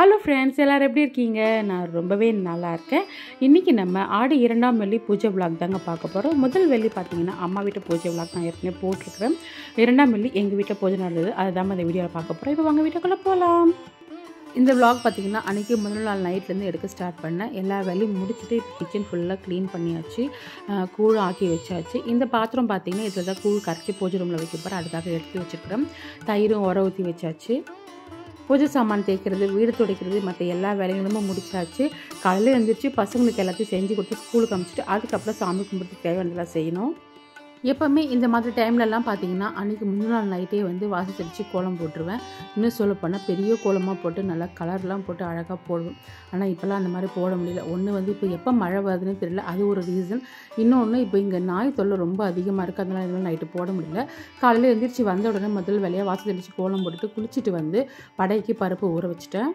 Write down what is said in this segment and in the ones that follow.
hello friends எல்லோரும் எப்படி இருக்கீங்க நான் ரொம்பவே நல்லா இருக்கேன் இன்றைக்கி நம்ம ஆடி இரண்டாம் வெள்ளி பூஜை விளாக் தாங்க பார்க்க போகிறோம் முதல் வெள்ளி பார்த்தீங்கன்னா அம்மா வீட்டு பூஜை விளாக் நான் ஏற்கனவே போட்டிருக்கிறேன் இரண்டாம் வெள்ளி எங்கள் வீட்டில் பூஜை நடந்தது அதை தான் இந்த வீடியோவில் பார்க்க போகிறோம் இப்போ வாங்க வீட்டுக்குள்ளே போகலாம் இந்த vlog பார்த்தீங்கன்னா அன்றைக்கி முதல் நாள் நைட்லேருந்து எடுக்க ஸ்டார்ட் பண்ணேன் எல்லா வேலையும் முடிச்சுட்டு இப்போ கிச்சன் ஃபுல்லாக க்ளீன் பண்ணியாச்சு அஹ் கூழ் ஆக்கி வச்சாச்சு இந்த பாத்திரம் பார்த்தீங்கன்னா இதில் தான் கூழ் கரைச்சி பூஜை ரூமில் வைக்க போகிறேன் அதுக்காக எடுத்து வச்சுருக்கிறேன் தயிரும் உர ஊற்றி வச்சாச்சு பூஜை சாமான் தேய்க்கிறது வீடு துடைக்கிறது மற்ற எல்லா வேலைகளுமே முடிச்சாச்சு காலையில் எழுந்திரிச்சு பசங்களுக்கு எல்லாத்தையும் செஞ்சு கொடுத்து ஸ்கூலுக்கு அனுப்பிச்சிட்டு அதுக்கப்புறம் சாமி கும்பிட்டு தேவையானதெல்லாம் செய்யணும் எப்போவுமே இந்த மாதிரி டைம்லலாம் பார்த்தீங்கன்னா அன்றைக்கி முந்தின நாள் நைட்டே வந்து வாசி தெளித்து கோலம் போட்டுருவேன் இன்னும் சொல்லப்போனால் பெரிய கோலமாக போட்டு நல்லா கலர்லாம் போட்டு அழகாக போடுவேன் ஆனால் இப்போல்லாம் அந்த மாதிரி போட முடியல ஒன்று வந்து இப்போ எப்போ மழை வருதுன்னு தெரியல அது ஒரு ரீசன் இன்னொன்று இப்போ இங்கே நாய் தொல்லை ரொம்ப அதிகமாக இருக்குது அதனால் இதெல்லாம் நைட்டு போட முடியல காலையில் எழுந்திரிச்சு வந்த உடனே முதல் வேலையாக வாசி தெளித்து கோலம் போட்டுட்டு குளிச்சுட்டு வந்து படைக்கு பருப்பு ஊற வச்சுட்டேன்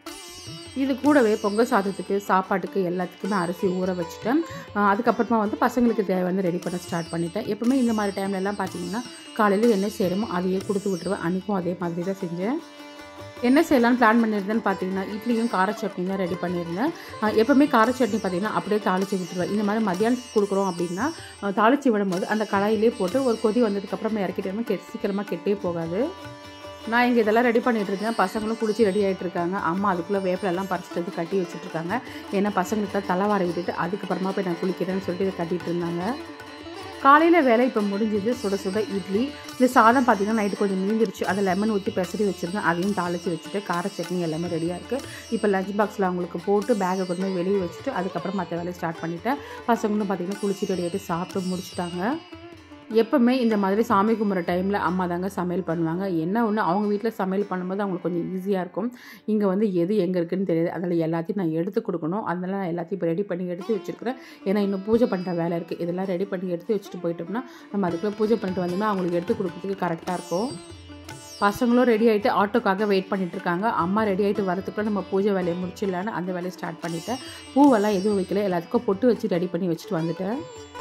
இது கூடவே பொங்கல் சாதத்துக்கு சாப்பாட்டுக்கு எல்லாத்துக்குமே அரிசி ஊற வச்சுட்டேன் ஆஹ் அதுக்கப்புறமா வந்து பசங்களுக்கு தேவையான ரெடி பண்ண ஸ்டார்ட் பண்ணிட்டேன் எப்பவுமே இந்த மாதிரி டைம்ல எல்லாம் பார்த்தீங்கன்னா காலையில் என்ன செய்கிறோமோ அதையே கொடுத்து விட்டுருவேன் அன்றைக்கும் அதே மாதிரி தான் செஞ்சேன் என்ன செய்யலாம்னு பிளான் பண்ணியிருந்தேன்னு பார்த்தீங்கன்னா இட்லியும் கார சட்னி தான் ரெடி பண்ணியிருந்தேன் ஆஹ் எப்பவுமே கார சட்னி பார்த்தீங்கன்னா அப்படியே தாளித்து விட்டுருவேன் இந்த மாதிரி மத்தியானத்துக்கு கொடுக்குறோம் அப்படின்னா ஆஹ் தாளித்து விடும்போது அந்த கடாயிலே போட்டு ஒரு கொதி வந்ததுக்கப்புறமா இறக்கிட்டோம்னா கெட் சீக்கிரமாக கெட்டே போகாது நான் இங்கே இதெல்லாம் ரெடி பண்ணிட்டு இருக்கேன் பசங்களும் குளிச்சு ரெடி ஆகிட்டு இருக்காங்க அம்மா அதுக்குள்ளே வேப்பிலெல்லாம் பறிச்சிட்டு வந்து கட்டி வச்சுட்டு இருக்காங்க ஏன்னா பசங்களுக்கு தலைவார விட்டுட்டு அதுக்கப்புறமா போய் நான் குளிக்கிறேன்னு சொல்லிட்டு இதை கட்டிட்டு இருந்தாங்க காலையில் வேலை இப்போ முடிஞ்சது சுட சுட இட்லி இந்த சாதம் பார்த்தீங்கன்னா நைட்டு கொஞ்சம் மீந்துருச்சு அதை லெமன் ஊற்றி பெசரி வச்சுருந்தேன் அதையும் தாளித்து வச்சுட்டு கார சட்னி எல்லாமே ரெடியாக இருக்குது இப்போ லஞ்ச் பாக்ஸில் அவங்களுக்கு போட்டு பேக்கை கொண்டு போய் வெளியே வச்சுட்டு அதுக்கப்புறம் மற்ற வேலையை ஸ்டார்ட் பண்ணிட்டேன் பசங்களும் பார்த்தீங்கன்னா குளிச்சு ரெடி ஆகிட்டு சாப்பிட்டு முடிச்சிட்டாங்க எப்போவுமே இந்த மாதிரி சாமி கும்பிட்ற டைமில் அம்மா தாங்க சமையல் பண்ணுவாங்க என்ன ஒன்று அவங்க வீட்டில் சமையல் பண்ணும்போது அவங்களுக்கு கொஞ்சம் ஈஸியாக இருக்கும் இங்கே வந்து எது எங்கே இருக்குன்னு தெரியாது அதனால் எல்லாத்தையும் நான் எடுத்து கொடுக்கணும் அதனால் நான் எல்லாத்தையும் இப்போ ரெடி பண்ணி எடுத்து வச்சுருக்கிறேன் ஏன்னா இன்னும் பூஜை பண்ணுற வேலை இருக்குது இதெல்லாம் ரெடி பண்ணி எடுத்து வச்சுட்டு போயிட்டோம்னா நம்ம அதுக்குள்ளே பூஜை பண்ணிட்டு வந்தோம்னா அவங்களுக்கு எடுத்து கொடுக்கறதுக்கு கரெக்டாக இருக்கும் பசங்களும் ரெடி ஆகிட்டு ஆட்டோக்காக வெயிட் பண்ணிட்டு இருக்காங்க அம்மா ரெடி ஆகிட்டு வரதுக்குள்ளே நம்ம பூஜை வேலையை முடிச்சிடலான்னு அந்த வேலையை ஸ்டார்ட் பண்ணிட்டேன் பூவெல்லாம் எதுவும் வைக்கல எல்லாத்துக்கும் பொட்டு வச்சு ரெடி பண்ணி வச்சுட்டு வந்துட்டேன்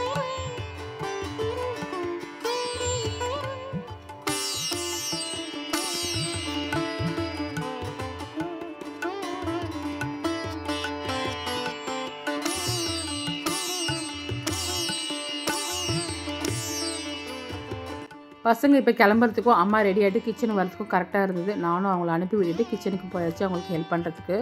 பசங்க இப்போ கிளம்புறதுக்கும் அம்மா ரெடி ஆகிட்டு கிச்சன் வரதுக்கும் கரெக்டாக இருந்தது நானும் அவங்கள அனுப்பி விட்டுட்டு கிச்சனுக்கு போயாச்சு அவங்களுக்கு ஹெல்ப் பண்ணுறதுக்கு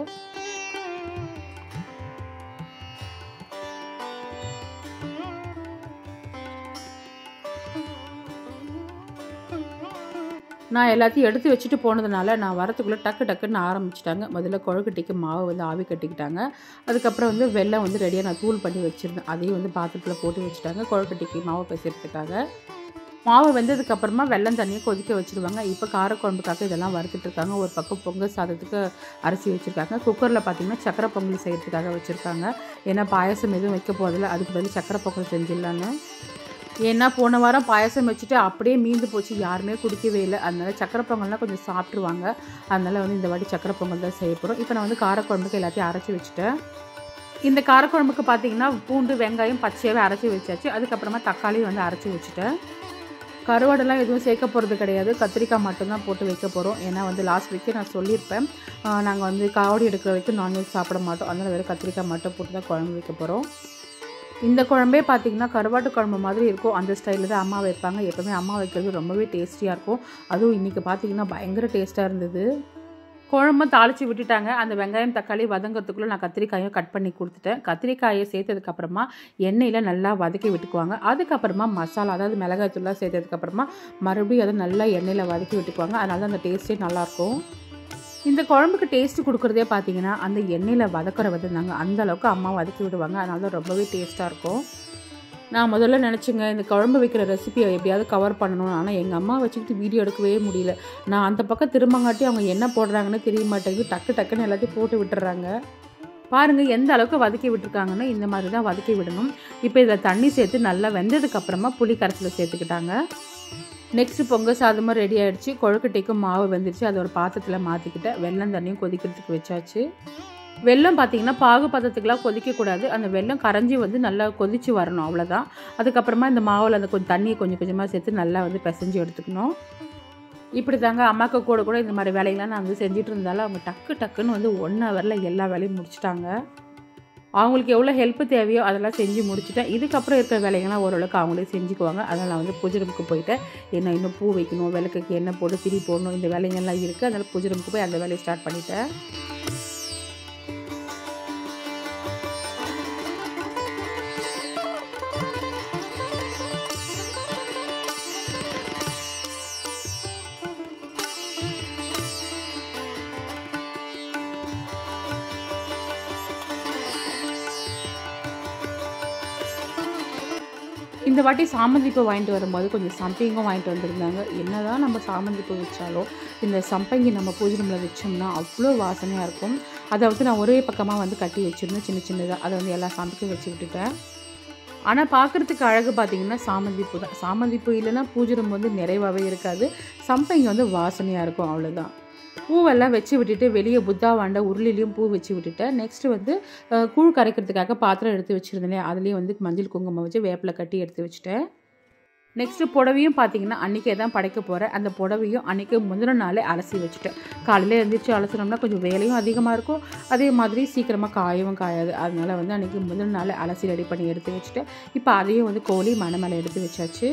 நான் எல்லாத்தையும் எடுத்து வச்சுட்டு போனதுனால நான் வரத்துக்குள்ளே டக்கு டக்குன்னு ஆரம்பிச்சிட்டாங்க முதல்ல கொழுக்கட்டைக்கு மாவு வந்து ஆவி கட்டிக்கிட்டாங்க அதுக்கப்புறம் வந்து வெள்ளம் வந்து ரெடியாக நான் தூள் பண்ணி வச்சுருந்தேன் அதையும் வந்து பாத்திரத்தில் போட்டு வச்சுட்டாங்க கொழுக்கட்டைக்கு மாவு பேசுறதுக்காக மாவு வெந்ததுக்கப்புறமா வெள்ளம் தண்ணியை கொதிக்க வச்சுருவாங்க இப்போ காரக்குழம்புக்காக இதெல்லாம் வறுத்துட்டு இருக்காங்க ஒரு பக்கம் பொங்கல் சாதத்துக்கு அரிசி வச்சுருக்காங்க குக்கரில் பார்த்தீங்கன்னா சக்கரை பொங்கல் செய்கிறதுக்காக வச்சுருக்காங்க ஏன்னா பாயசம் எதுவும் வைக்க போதில்ல அதுக்கு பதில் சக்கரை பொங்கல் செஞ்சிடலான்னு ஏன்னா போன வாரம் பாயசம் வச்சுட்டு அப்படியே மீந்து போச்சு யாருமே குடிக்கவே இல்லை அதனால சக்கரை பொங்கல்னால் கொஞ்சம் சாப்பிட்ருவாங்க அதனால வந்து இந்த வாட்டி சக்கரை பொங்கல் தான் செய்ய போகிறோம் இப்போ நான் வந்து காரக்குழம்புக்கு எல்லாத்தையும் அரைச்சி வச்சுட்டேன் இந்த காரக்குழம்புக்கு பார்த்தீங்கன்னா பூண்டு வெங்காயம் பச்சையாகவே அரைச்சி வச்சாச்சு அதுக்கப்புறமா தக்காளி வந்து அரைச்சி வச்சுட்டேன் கருவாடெல்லாம் எதுவும் சேர்க்க போகிறது கிடையாது கத்திரிக்காய் மட்டும்தான் போட்டு வைக்க போகிறோம் ஏன்னா வந்து லாஸ்ட் வீக்கு நான் சொல்லியிருப்பேன் நாங்கள் வந்து காவடி எடுக்கிற வரைக்கும் நான்வெஜ் சாப்பிட மாட்டோம் அதனால் வெறும் கத்திரிக்காய் மட்டும் போட்டு தான் குழம்பு வைக்க போகிறோம் இந்த குழம்பே பார்த்தீங்கன்னா கருவாட்டு குழம்பு மாதிரி இருக்கும் அந்த ஸ்டைலில் தான் அம்மா வைப்பாங்க எப்போவுமே அம்மா வைக்கிறது ரொம்பவே டேஸ்டியாக இருக்கும் அதுவும் இன்றைக்கி பார்த்தீங்கன்னா பயங்கர டேஸ்ட்டாக இருந்தது குழம்பு தாளித்து விட்டுட்டாங்க அந்த வெங்காயம் தக்காளி வதங்கிறதுக்குள்ளே நான் கத்திரிக்காயும் கட் பண்ணி கொடுத்துட்டேன் கத்திரிக்காயை சேர்த்ததுக்கப்புறமா எண்ணெயில் நல்லா வதக்கி விட்டுக்குவாங்க அதுக்கப்புறமா மசாலா அதாவது மிளகாய்த்தூள்லாம் சேர்த்ததுக்கப்புறமா மறுபடியும் அதை நல்லா எண்ணெயில் வதக்கி விட்டுக்குவாங்க அதனால தான் அந்த டேஸ்ட்டே நல்லாயிருக்கும் இந்த குழம்புக்கு டேஸ்ட் கொடுக்குறதே பார்த்தீங்கன்னா அந்த எண்ணெயில் வதக்கிற விதந்தாங்க அந்த அளவுக்கு அம்மா வதக்கி விடுவாங்க அதனால தான் ரொம்பவே டேஸ்ட்டாக இருக்கும் நான் முதல்ல நினச்சிங்க இந்த குழம்பு வைக்கிற ரெசிபியை எப்படியாவது கவர் பண்ணணும் ஆனால் எங்கள் அம்மா வச்சுக்கிட்டு வீடியோ எடுக்கவே முடியல நான் அந்த பக்கம் திரும்பங்காட்டி அவங்க என்ன போடுறாங்கன்னு தெரிய மாட்டேங்குது டக்கு டக்குன்னு எல்லாத்தையும் போட்டு விட்டுறாங்க பாருங்கள் எந்த அளவுக்கு வதக்கி விட்டுருக்காங்கன்னா இந்த மாதிரி தான் வதக்கி விடணும் இப்போ இதில் தண்ணி சேர்த்து நல்லா வெந்ததுக்கப்புறமா புளி கரைசலை சேர்த்துக்கிட்டாங்க நெக்ஸ்ட்டு பொங்கல் சாதமும் ரெடி ஆகிடுச்சு கொழுக்கட்டைக்கும் மாவு வெந்துருச்சு அதை ஒரு பாத்திரத்தில் மாற்றிக்கிட்டேன் வெள்ளம் தண்ணியும் கொதிக்கிறதுக்கு வச்சாச்சு வெல்லம் பார்த்தீங்கன்னா பாகு பதத்துக்கெலாம் கொதிக்கக்கூடாது அந்த வெல்லம் கரைஞ்சி வந்து நல்லா கொதிச்சு வரணும் அவ்வளோதான் அதுக்கப்புறமா இந்த மாவில் அந்த கொஞ்சம் தண்ணியை கொஞ்சம் கொஞ்சமாக சேர்த்து நல்லா வந்து பிசைஞ்சு எடுத்துக்கணும் இப்படி தாங்க அம்மாக்கு கூட கூட இந்த மாதிரி வேலைகள்லாம் நான் வந்து செஞ்சுட்டு இருந்தாலும் அவங்க டக்கு டக்குன்னு வந்து ஒன் ஹவரில் எல்லா வேலையும் முடிச்சிட்டாங்க அவங்களுக்கு எவ்வளோ ஹெல்ப் தேவையோ அதெல்லாம் செஞ்சு முடிச்சுட்டேன் இதுக்கப்புறம் இருக்கிற வேலைகள்லாம் ஓரளவுக்கு அவங்களே செஞ்சுக்குவாங்க அதனால் நான் வந்து பூஜை ரூமுக்கு போயிட்டேன் என்ன இன்னும் பூ வைக்கணும் விளக்குக்கு எண்ணெய் போட்டு திரி போடணும் இந்த வேலைங்கள்லாம் இருக்குது அதனால் பூஜை ரூமுக்கு போய் அந்த வேலையை ஸ்டார்ட் பண்ணிட்டேன் இந்த வாட்டி சாமந்தி பூ வாங்கிட்டு வரும்போது கொஞ்சம் சம்பங்கியும் வாங்கிட்டு வந்திருந்தாங்க என்ன தான் நம்ம சாமந்தி பூ வச்சாலும் இந்த சம்பங்கி நம்ம பூஜை ரூமில் வச்சோம்னா அவ்வளோ வாசனையாக இருக்கும் அதை வந்து நான் ஒரே பக்கமாக வந்து கட்டி வச்சுருந்தேன் சின்ன சின்னதாக அதை வந்து எல்லா சாமிக்கும் வச்சு விட்டுட்டேன் ஆனால் பார்க்குறதுக்கு அழகு பார்த்தீங்கன்னா சாமந்தி பூ தான் சாமந்தி பூ இல்லைன்னா பூஜை ரூம் வந்து நிறைவாகவே இருக்காது சம்பங்கி வந்து வாசனையாக இருக்கும் அவ்வளோதான் பூவெல்லாம் வச்சு விட்டுட்டு வெளியே புத்தா வாண்ட உருளிலையும் பூ வச்சு விட்டுட்டேன் நெக்ஸ்ட்டு வந்து அஹ், கூழ் கரைக்கிறதுக்காக பாத்திரம் எடுத்து வச்சுருந்தேன் அதுலேயும் வந்து மஞ்சள் குங்குமம் வச்சு வேப்பிலை கட்டி எடுத்து வச்சுட்டேன் நெக்ஸ்ட்டு புடவையும் பார்த்தீங்கன்னா அன்றைக்கே தான் படைக்க போகிறேன் அந்த புடவையும் அன்றைக்கி முந்தின நாளே அலசி வச்சுட்டேன் காலையில் எழுந்திரிச்சு அலசினோம்னா கொஞ்சம் வேலையும் அதிகமாக இருக்கும் அதே மாதிரி சீக்கிரமாக காயவும் காயாது அதனால வந்து அன்றைக்கி முந்தின நாளே அலசி ரெடி பண்ணி எடுத்து வச்சுட்டேன் இப்போ அதையும் வந்து கோழி மனை மேலே எடுத்து வச்சாச்சு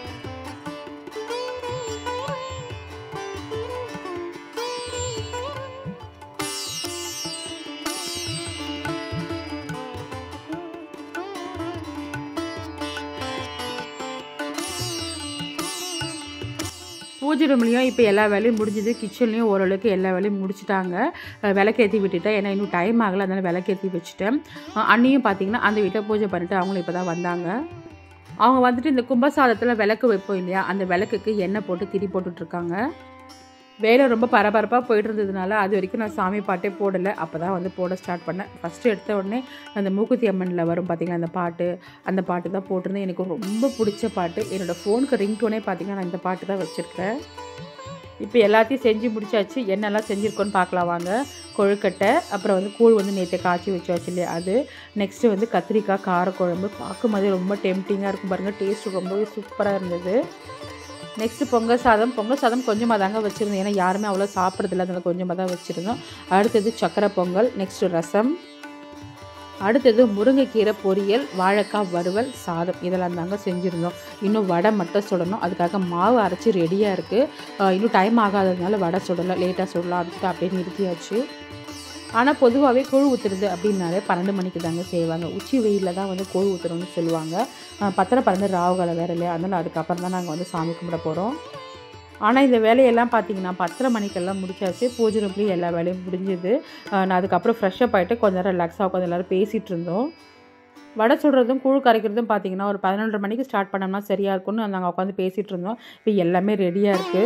பூஜை ரூம்லேயும் இப்போ எல்லா வேலையும் முடிஞ்சுது கிச்சன்லேயும் ஓரளவுக்கு எல்லா வேலையும் முடிச்சிட்டாங்க அஹ் விளக்கேற்றி விட்டுட்டேன் ஏன்னா இன்னும் டைம் ஆகலை அதனால் விளக்கேற்றி வச்சுட்டேன் அஹ் அண்ணியும் பார்த்தீங்கன்னா அந்த வீட்டை பூஜை பண்ணிட்டு அவங்களும் இப்போ தான் வந்தாங்க அவங்க வந்துட்டு இந்த கும்பசாதத்தில் விளக்கு வைப்போம் இல்லையா அந்த விளக்குக்கு எண்ணெய் போட்டு திரி போட்டுட்ருக்காங்க வேலை ரொம்ப பரபரப்பாக போயிட்டு இருந்ததுனால அது வரைக்கும் நான் சாமி பாட்டே போடலை அப்போ தான் வந்து போட ஸ்டார்ட் பண்ணேன் ஃபஸ்ட்டு எடுத்த உடனே அந்த மூக்குத்தி அம்மனில் வரும் பார்த்தீங்கன்னா அந்த பாட்டு அந்த பாட்டு தான் போட்டிருந்தேன் எனக்கு ரொம்ப பிடிச்ச பாட்டு என்னோடய ஃபோனுக்கு ரிங்டோனே பார்த்தீங்கன்னா நான் இந்த பாட்டு தான் வச்சுருக்கேன் இப்போ எல்லாத்தையும் செஞ்சு முடிச்சாச்சு என்னெல்லாம் செஞ்சுருக்கோன்னு பார்க்கலாம் வாங்க கொழுக்கட்டை அப்புறம் வந்து கூழ் வந்து நேற்று காய்ச்சி வச்சாச்சு இல்லையா அது நெக்ஸ்ட்டு வந்து கத்திரிக்காய் காரக்குழம்பு பார்க்கும்போதே ரொம்ப டெம்டிங்காக இருக்கும் பாருங்கள் டேஸ்ட் ரொம்பவே சூப்பராக இருந்தது நெக்ஸ்ட்டு பொங்கல் சாதம் பொங்கல் சாதம் கொஞ்சமாக தாங்க வச்சுருந்தேன் ஏன்னா யாருமே அவ்வளோ சாப்பிட்றதில்ல அதனால் கொஞ்சமாக தான் வச்சுருந்தோம் அடுத்தது சக்கரை பொங்கல் நெக்ஸ்ட்டு ரசம் அடுத்தது முருங்கைக்கீரை பொரியல் வாழைக்காய் வறுவல் சாதம் இதெல்லாம் தாங்க செஞ்சுருந்தோம் இன்னும் வடை மட்டும் சுடணும் அதுக்காக மாவு அரைச்சி ரெடியாக இருக்குது இன்னும் டைம் ஆகாததுனால வடை சுடலாம் லேட்டாக சுடலாம் அப்படின்ட்டு அப்படியே நிறுத்தியாச்சு ஆனால் பொதுவாகவே கூழ் ஊற்றுறது அப்படின்னாலே பன்னெண்டு மணிக்கு தாங்க செய்வாங்க உச்சி வெயிலில் தான் வந்து கூழ் ஊற்றுறோம்னு சொல்லுவாங்க அஹ் பத்தரை பன்னெண்டு ராவுகாலம் வேறு இல்லையா அதனால் அதுக்கப்புறம் தான் நாங்கள் வந்து சாமி கும்பிட போகிறோம் ஆனால் இந்த வேலையெல்லாம் பார்த்தீங்கன்னா பத்தரை மணிக்கெல்லாம் முடிச்சாச்சு பூஜை ரூம்லேயும் எல்லா வேலையும் முடிஞ்சுது அஹ் நான் அதுக்கப்புறம் ஃப்ரெஷ்அப் ஆகிட்டு கொஞ்ச நேரம் ரிலாக்ஸாக உட்காந்து எல்லோரும் பேசிகிட்டு இருந்தோம் வடை சுடுறதும் கூழ் கரைக்கிறதும் பார்த்தீங்கன்னா ஒரு பதினொன்றரை மணிக்கு ஸ்டார்ட் பண்ணோம்னா சரியாக இருக்கும்னு நாங்கள் உட்காந்து பேசிகிட்டு இருந்தோம் இப்போ எல்லாமே ரெடியாக இருக்குது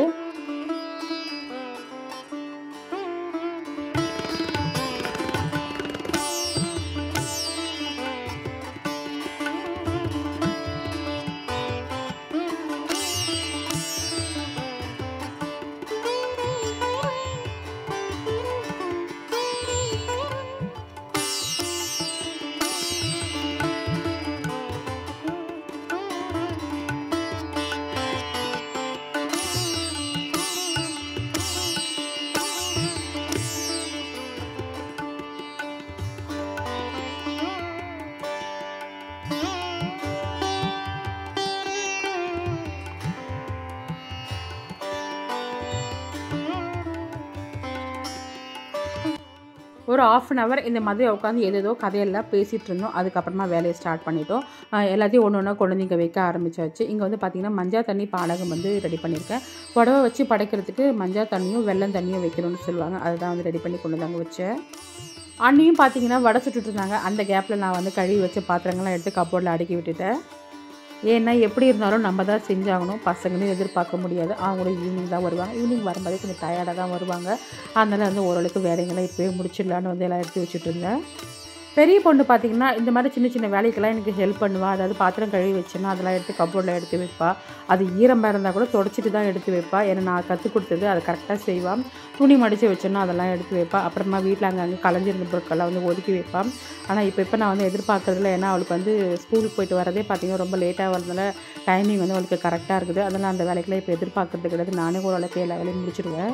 ஒரு ஆஃப் அன் ஹவர் இந்த மாதிரி உட்காந்து ஏதேதோ கதையெல்லாம் பேசிகிட்டு இருந்தோம் அதுக்கப்புறமா வேலையை ஸ்டார்ட் பண்ணிட்டோம் ஆஹ் எல்லாத்தையும் ஒன்று ஒன்றா கொண்டு வந்து இங்கே வைக்க ஆரம்பிச்சாச்சு இங்கே வந்து பார்த்திங்கன்னா மஞ்சா தண்ணி பானகம் வந்து ரெடி பண்ணியிருக்கேன் புடவை வச்சு படைக்கிறதுக்கு மஞ்சா தண்ணியும் வெள்ளம் தண்ணியும் வைக்கணும்னு சொல்லுவாங்க அதுதான் வந்து ரெடி பண்ணி கொண்டு வந்தாங்க வச்சேன் அண்ணியும் பார்த்தீங்கன்னா வடை சுட்டுட்டு இருந்தாங்க அந்த கேப்பில் நான் வந்து கழுவி வச்ச பாத்திரங்கள்லாம் எடுத்து கப்போர்டில் அடுக்கி விட்டுட்டேன் ஏன்னா எப்படி இருந்தாலும் நம்ம தான் செஞ்சாகணும் பசங்களையும் எதிர்பார்க்க முடியாது அவங்களும் ஈவினிங் தான் வருவாங்க ஈவினிங் வரும்போதே கொஞ்சம் டயர்டாக தான் வருவாங்க அதனால் வந்து ஓரளவுக்கு வேலைங்கள்லாம் இப்போயே முடிச்சிடலான்னு வந்து எல்லாம் எடுத்து வச்சுட்டு இருந்தேன் பெரிய பொண்ணு பார்த்திங்கன்னா இந்த மாதிரி சின்ன சின்ன வேலைக்கெல்லாம் எனக்கு ஹெல்ப் பண்ணுவா அதாவது பாத்திரம் கழுவி வச்சேன்னா அதெல்லாம் எடுத்து கப்போர்டில் எடுத்து வைப்பா அது ஈரமாக இருந்தால் கூட தொடச்சிட்டு தான் எடுத்து வைப்பா ஏன்னா நான் கற்றுக் கொடுத்தது அதை கரெக்டாக செய்வான் துணி மடித்து வச்சேன்னா அதெல்லாம் எடுத்து வைப்பா அப்புறமா வீட்டில் அங்கங்கே கலைஞ்சிருந்த பொருட்கள்லாம் வந்து ஒதுக்கி வைப்பான் ஆனால் இப்போ இப்போ நான் வந்து எதிர்பார்க்கறதில்ல ஏன்னா அவளுக்கு வந்து ஸ்கூலுக்கு போயிட்டு வரதே பார்த்திங்கன்னா ரொம்ப லேட்டாக வரதுனால டைமிங் வந்து அவளுக்கு கரெக்டாக இருக்குது அதனால் அந்த வேலைக்கெல்லாம் இப்போ எதிர்பார்க்கறது கிடையாது நானே ஓரளவுக்கு எல்லா வேலையும் முடிச்சிடுவேன்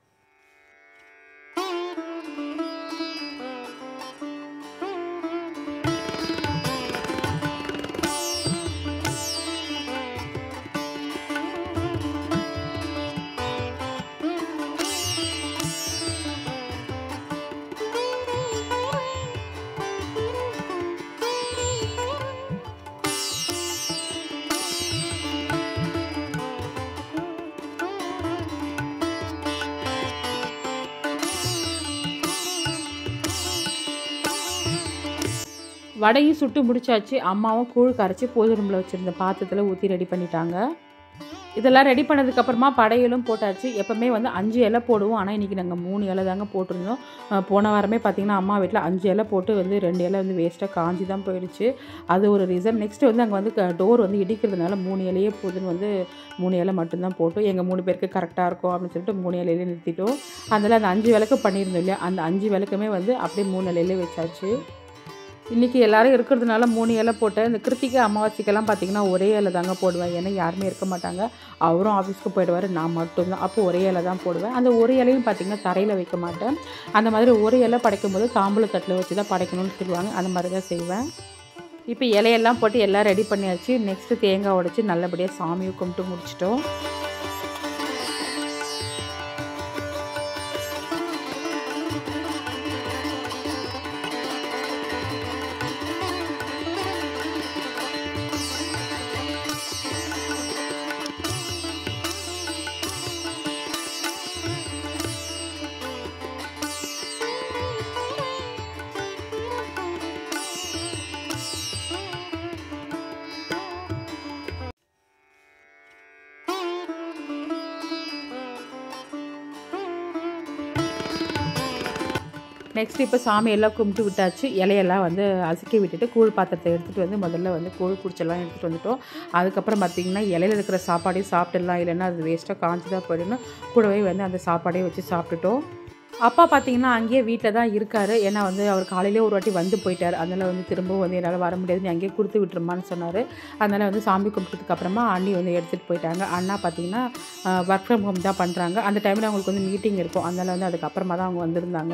வடையும் சுட்டு முடிச்சாச்சு அம்மாவும் கூழ் கரைச்சி பூஜை ரூமில் வச்சுருந்த பாத்திரத்தில் ஊற்றி ரெடி பண்ணிட்டாங்க இதெல்லாம் ரெடி பண்ணதுக்கப்புறமா படையலும் போட்டாச்சு எப்போவுமே வந்து அஞ்சு இலை போடுவோம் ஆனால் இன்றைக்கி நாங்கள் மூணு இலை தாங்க போட்டிருந்தோம் அஹ் போன வாரமே பார்த்திங்கன்னா அம்மா வீட்டில் அஞ்சு இலை போட்டு வந்து ரெண்டு இலை வந்து வேஸ்ட்டாக காஞ்சி தான் போயிடுச்சு அது ஒரு ரீசன் நெக்ஸ்ட் வந்து அங்கே வந்து டோர் வந்து இடிக்கிறதுனால மூணு இலையே போதுன்னு வந்து மூணு இலை மட்டும்தான் போட்டோம் எங்கள் மூணு பேருக்கு கரெக்டாக இருக்கும் அப்படின்னு சொல்லிட்டு மூணு இலையிலே நிறுத்திட்டோம் அதில் அந்த அஞ்சு விளக்கு பண்ணியிருந்தோம் இல்லையா அந்த அஞ்சு விளக்குமே வந்து அப்படியே மூணு இலையிலே வச்சாச்சு இன்றைக்கி எல்லாரும் இருக்கிறதுனால மூணு இலை போட்டேன் இந்த கிருத்திகை அமாவாசைக்கெல்லாம் பார்த்தீங்கன்னா ஒரே இலை தாங்க போடுவேன் ஏன்னா யாருமே இருக்க மாட்டாங்க அவரும் ஆஃபீஸ்க்கு போயிடுவார் நான் மட்டும்தான் அப்போ ஒரே இலை தான் போடுவேன் அந்த ஒரு இலையும் பார்த்தீங்கன்னா தரையில் வைக்க மாட்டேன் அந்த மாதிரி ஒரு இலை படைக்கும் போது தாம்பூல தட்டில் வச்சு தான் படைக்கணும்னு சொல்லுவாங்க அந்த மாதிரி தான் செய்வேன் இப்போ இலையெல்லாம் போட்டு எல்லாம் ரெடி பண்ணியாச்சு நெக்ஸ்ட்டு தேங்காய் உடைச்சி நல்லபடியாக சாமியை கும்பிட்டு முடிச்சிட்டோம் நெக்ஸ்ட் இப்போ சாமி எல்லாம் கும்பிட்டு விட்டாச்சு இலையெல்லாம் வந்து அசுக்கி விட்டுட்டு கூழ் பாத்திரத்தை எடுத்துகிட்டு வந்து முதல்ல வந்து கூழ் குடிச்செல்லாம் எடுத்துகிட்டு வந்துட்டோம் அதுக்கப்புறம் பார்த்திங்கன்னா இலையில இருக்கிற சாப்பாடையும் சாப்பிட்டுடலாம் இல்லைன்னா அது வேஸ்ட்டாக காஞ்சி தான் போயிடணும் கூடவே வந்து அந்த சாப்பாடையும் வச்சு சாப்பிட்டுட்டோம் அப்பா பார்த்தீங்கன்னா அங்கேயே வீட்டில் தான் இருக்கார் ஏன்னா வந்து அவர் காலையிலே ஒரு வாட்டி வந்து போயிட்டார் அதனால் வந்து திரும்பவும் வந்து என்னால் வர முடியாது நீ அங்கேயே கொடுத்து விட்டுருமான்னு சொன்னார் அதனால் வந்து சாமி கும்பிட்டதுக்கு அப்புறமா அண்ணி வந்து எடுத்துகிட்டு போயிட்டாங்க அண்ணா பார்த்தீங்கன்னா ஒர்க் ஃப்ரம் ஹோம் தான் பண்ணுறாங்க அந்த டைமில் அவங்களுக்கு வந்து மீட்டிங் இருக்கும் அதனால் வந்து அதுக்கப்புறமா தான் அவங்க வந்திருந்தாங்க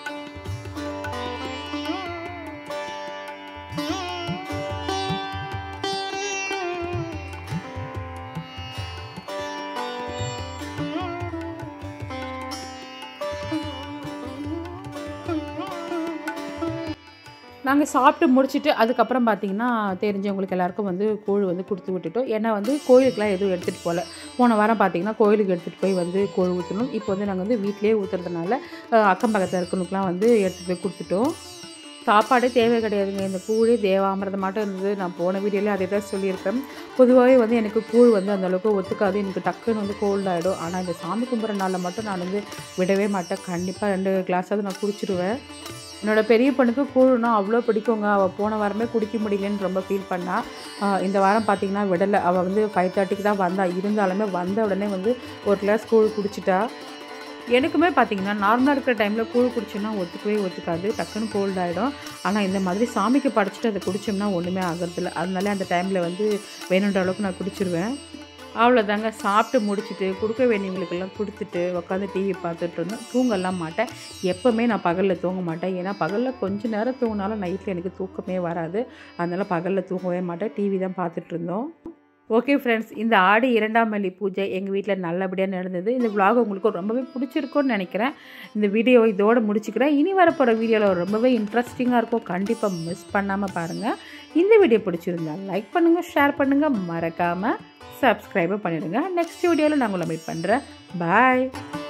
நாங்கள் சாப்பிட்டு முடிச்சுட்டு அதுக்கப்புறம் பார்த்தீங்கன்னா தெரிஞ்சவங்களுக்கு எல்லாருக்கும் வந்து கூழ் வந்து கொடுத்து விட்டுட்டோம் ஏன்னா வந்து கோயிலுக்குலாம் எதுவும் எடுத்துகிட்டு போகல போன வாரம் பார்த்தீங்கன்னா கோயிலுக்கு எடுத்துகிட்டு போய் வந்து கூழ் ஊற்றணும் இப்போ வந்து நாங்கள் வந்து வீட்டிலேயே ஊற்றுறதுனால அஹ், அக்கம் பக்கத்தில் இருக்கணுக்குலாம் வந்து எடுத்துகிட்டு போய் கொடுத்துட்டோம் சாப்பாடே தேவை கிடையாதுங்க இந்த கூழே தேவாமிரதம் மட்டும் இருந்தது நான் போன வீடியோலேயே அதே தான் சொல்லியிருப்பேன் பொதுவாகவே வந்து எனக்கு கூழ் வந்து அந்த அளவுக்கு ஒத்துக்காது எனக்கு டக்குன்னு வந்து கோல்ட் ஆகிடும் ஆனால் இந்த சாமி கும்பிட்ற நாளில் மட்டும் நான் வந்து விடவே மாட்டேன் கண்டிப்பாக ரெண்டு கிளாஸாவது நான் குடிச்சிடுவேன் என்னோட பெரிய பொண்ணுக்கு கூழ்னா அவ்வளோ பிடிக்குங்க அவள் போன வாரமே குடிக்க முடியலன்னு ரொம்ப ஃபீல் பண்ணா ஆஹ் இந்த வாரம் பார்த்தீங்கன்னா விடலை அவள் வந்து ஃபைவ் தேர்ட்டிக்கு தான் வந்தா இருந்தாலுமே வந்த உடனே வந்து ஒரு கிளாஸ் கூழ் குடிச்சிட்டா எனக்குமே பார்த்தீங்கன்னா நார்மலாக இருக்கிற டைமில் கூழ் குடிச்சோன்னா ஒத்துக்கவே ஒத்துக்காது டக்குன்னு கோல்ட் ஆகிடும் ஆனால் இந்த மாதிரி சாமிக்கு படைச்சிட்டு அதை குடித்தோம்னா ஒன்றுமே ஆகிறதில்ல அதனால அந்த டைமில் வந்து வேணுன்ற அளவுக்கு நான் குடிச்சிருவேன் அவ்வளோதாங்க சாப்பிட்டு முடிச்சுட்டு கொடுக்க வேண்டியவங்களுக்கெல்லாம் கொடுத்துட்டு உட்காந்து டிவி பார்த்துட்டு இருந்தோம் தூங்கலாம் மாட்டேன் எப்போவுமே நான் பகலில் தூங்க மாட்டேன் ஏன்னா பகலில் கொஞ்ச நேரம் தூங்கினாலும் நைட்டில் எனக்கு தூக்கமே வராது அதனால் பகலில் தூங்கவே மாட்டேன் டிவி தான் பார்த்துட்டு இருந்தோம் ஓகே ஃப்ரெண்ட்ஸ் இந்த ஆடி இரண்டாம் மல்லி பூஜை எங்கள் வீட்டில் நல்லபடியாக நடந்தது இந்த vlog உங்களுக்கு ரொம்பவே பிடிச்சிருக்கும்னு நினைக்கிறேன் இந்த வீடியோவை இதோட முடிச்சுக்கிறேன் இனி வரப்போகிற வீடியோவில் ரொம்பவே இன்ட்ரெஸ்டிங்காக இருக்கும் கண்டிப்பாக மிஸ் பண்ணாமல் பாருங்கள் இந்த வீடியோ பிடிச்சிருந்தா லைக் பண்ணுங்கள் ஷேர் பண்ணுங்கள் மறக்காமல் சப்ஸ்கிரைபும் பண்ணிடுங்க நெக்ஸ்ட் வீடியோவில் நான் உங்களை மீட் பண்ணுறேன் பாய்